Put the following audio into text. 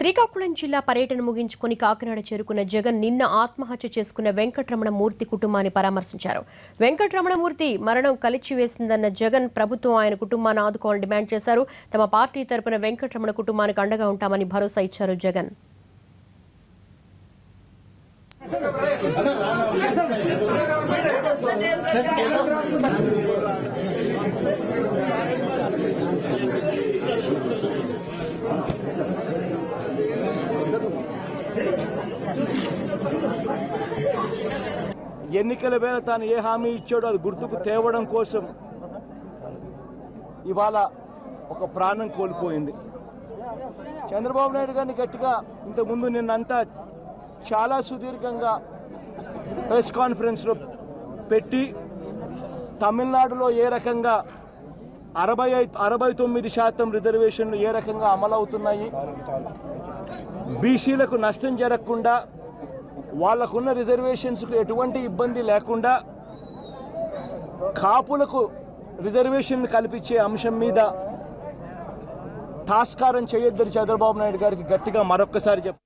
శ్రీకాకుళం జిల్లా పర్యటన ముగించుకుని కాకినాడ చేరుకున్న జగన్ నిన్న ఆత్మహత్య చేసుకున్న వెంకటరమణ మూర్తి కుటుంబాన్ని పరామర్శించారు వెంకటరమణ మూర్తి మరణం కలిచివేసిందన్న జగన్ ప్రభుత్వం ఆయన కుటుంబాన్ని ఆదుకోవాలని డిమాండ్ చేశారు తమ పార్టీ తరపున వెంకటరమణ కుటుంబానికి అండగా ఉంటామని భరోసా ఇచ్చారు జగన్ ఎన్నికల వేళ తాను ఏ హామీ ఇచ్చాడో అది గుర్తుకు తేవడం కోసం ఇవాళ ఒక ప్రాణం కోల్పోయింది చంద్రబాబు నాయుడు గారిని గట్టిగా ఇంతకుముందు నిన్నంతా చాలా సుదీర్ఘంగా ప్రెస్ కాన్ఫరెన్స్లో పెట్టి తమిళనాడులో ఏ రకంగా అరవై ఐ- అరవై తొమ్మిది శాతం రిజర్వేషన్లు ఏ రకంగా అమలవుతున్నాయి బీసీలకు నష్టం జరగకుండా వాళ్ళకున్న రిజర్వేషన్స్కు ఎటువంటి ఇబ్బంది లేకుండా కాపులకు రిజర్వేషన్ కల్పించే అంశం మీద తాస్కారం చేయొద్దని చంద్రబాబు నాయుడు గారికి గట్టిగా మరొక్కసారి చెప్